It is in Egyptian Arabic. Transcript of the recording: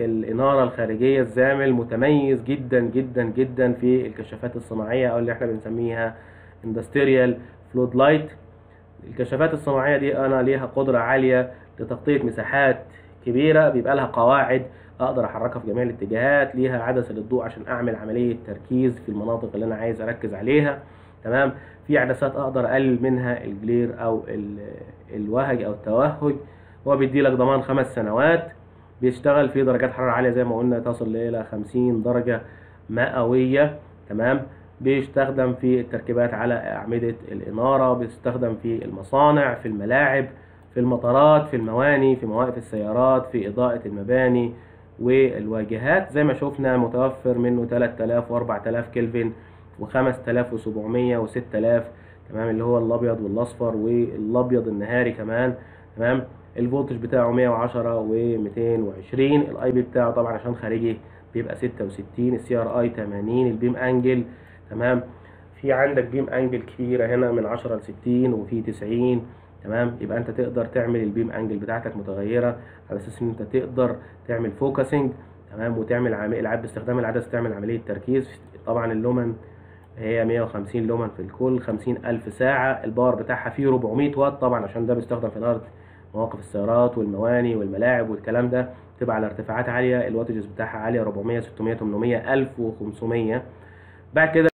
الاناره الخارجيه الزامل متميز جدا جدا جدا في الكشافات الصناعيه او اللي احنا بنسميها اندستريال فلود لايت الكشافات الصناعيه دي انا ليها قدره عاليه لتغطيه مساحات كبيره بيبقى لها قواعد اقدر احركها في جميع الاتجاهات ليها عدسه للضوء عشان اعمل عمليه تركيز في المناطق اللي انا عايز اركز عليها تمام في عدسات اقدر اقلل منها الجلير او ال- الوهج او التوهج هو بيدي لك ضمان خمس سنوات بيشتغل في درجات حراره عاليه زي ما قلنا تصل الى 50 درجه مئويه تمام بيستخدم في التركيبات على اعمده الاناره بيستخدم في المصانع في الملاعب في المطارات في المواني في مواقف السيارات في اضاءه المباني والواجهات زي ما شفنا متوفر منه 3000 و4000 كلفن و5700 و6000 تمام اللي هو الابيض والاصفر والابيض النهاري كمان تمام الفولتج بتاعه 110 و220 الاي بي بتاعه طبعا عشان خارجي بيبقى 66 السي ار اي 80 البيم انجل تمام في عندك بيم انجل كبيره هنا من 10 ل 60 وفي 90 تمام يبقى انت تقدر تعمل البيم انجل بتاعتك متغيره على اساس ان انت تقدر تعمل فوكسنج تمام وتعمل عمليه باستخدام العدسه تعمل عمليه تركيز طبعا اللومن هي 150 لومن في الكل 50 ألف ساعة الباور بتاعها فيه 400 واط طبعا عشان ده بيستخدم في إدارة مواقف السيارات والمواني والملاعب والكلام ده تبقى على ارتفاعات عالية الواتجز بتاعها عالية 400 600 800 1500 بعد كده